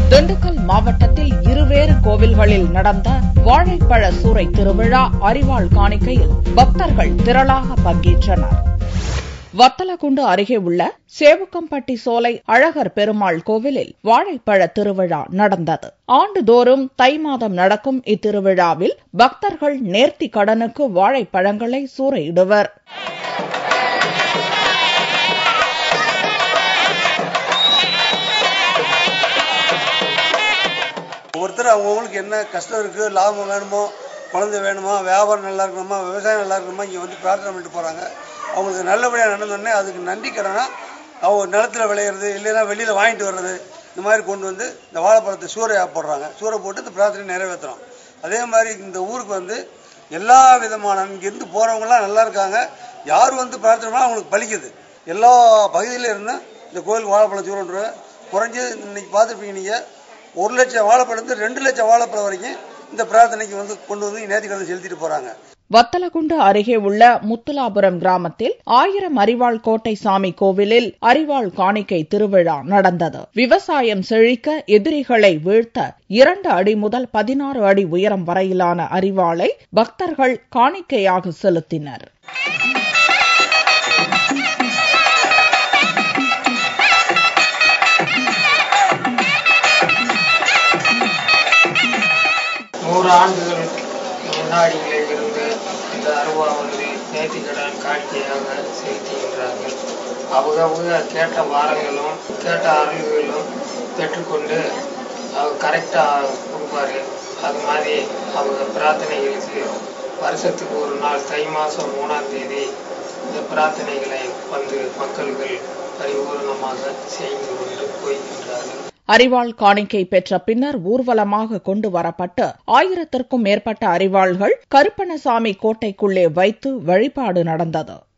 திண்டுக்கல் மாவட்டத்தில் இருவேறு கோவில்களில் நடந்த வாழைப்பழ சூறை திருவிழா அரிவாள் காணிக்கையில் பக்தர்கள் திரளாக பங்கேற்றனர் வத்தலகுண்டு அருகே உள்ள சேவுக்கம்பட்டி சோலை அழகர் பெருமாள் கோவிலில் வாழைப்பழ திருவிழா நடந்தது ஆண்டுதோறும் தை மாதம் நடக்கும் இத்திருவிழாவில் பக்தர்கள் நேர்த்தி கடனுக்கு வாழைப்பழங்களை சூறையிடுவர் ஒவ்வொருத்தர் அவங்கவுங்களுக்கு என்ன கஷ்டம் இருக்குது லாபம் வேணுமோ குழந்தை வேணுமா வியாபாரம் நல்லா இருக்கணுமா விவசாயம் நல்லா இருக்கணுமா இங்கே வந்து பிரார்த்தனை பண்ணிட்டு போகிறாங்க அவங்களுக்கு நல்லபடியாக நடந்தோடனே அதுக்கு நன்றி கடனா அவங்க நிலத்தில் விளையிறது இல்லைன்னா வெளியில் வாங்கிட்டு வர்றது இந்த மாதிரி கொண்டு வந்து இந்த வாழைப்பழத்தை சூறையாக போடுறாங்க சூறை போட்டு இந்த பிரார்த்தனை நிறைவேற்றுறோம் அதே மாதிரி இந்த ஊருக்கு வந்து எல்லா விதமான இங்கேருந்து போகிறவங்களாம் நல்லா இருக்காங்க யார் வந்து பிரார்த்தனை பண்ணாலும் அவங்களுக்கு பலிக்குது எல்லா பகுதியில இருந்தும் இந்த கோயில் வாழைப்பழம் சூறன்ற குறைஞ்சது இன்னைக்கு பார்த்துருப்பீங்க நீங்கள் ஒரு லட்சம் வாழைப்பழம் இருந்து ரெண்டு லட்சம் வாழைப்பழம் வரைக்கும் இந்த பிரார்த்தனைக்கு வந்து கொண்டு வந்து நேர்த்தி கடன் செலுத்திட்டு போறாங்க வத்தலகுண்டு அருகே உள்ள முத்துலாபுரம் கிராமத்தில் ஆயிரம் அரிவாள் கோட்டை சாமி கோவிலில் அரிவாள் காணிக்கை திருவிழா நடந்தது விவசாயம் செழிக்க எதிரிகளை வீழ்த்த இரண்டு அடி முதல் பதினாறு அடி உயரம் வரையிலான அரிவாளை பக்தர்கள் காணிக்கையாக செலுத்தினர் நூறு ஆண்டுகள் முன்னாடியிலே இருந்து இந்த அருவா வந்து நேர்த்திக்கடன் காணிக்கையாக செலுத்துகின்றார்கள் அவங்க அவங்க கேட்ட வாரங்களும் கேட்ட அருள்களும் பெற்றுக்கொண்டு அவர் கரெக்டாக கொடுப்பாரு அது மாதிரி அவங்க பிரார்த்தனைகளுக்கு வருஷத்துக்கு ஒரு நாள் தை மாதம் மூணாம் தேதி இந்த பிரார்த்தனைகளை வந்து மக்கள்கள் பரிபூர்ணமாக செய்து கொண்டு போய்கின்றார்கள் அரிவாள் காணிக்கை பெற்ற பின்னர் ஊர்வலமாக கொண்டு வரப்பட்டு ஆயிரத்திற்கும் மேற்பட்ட அரிவாள்கள் கருப்பணசாமி கோட்டைக்குள்ளே வைத்து வழிபாடு நடந்தது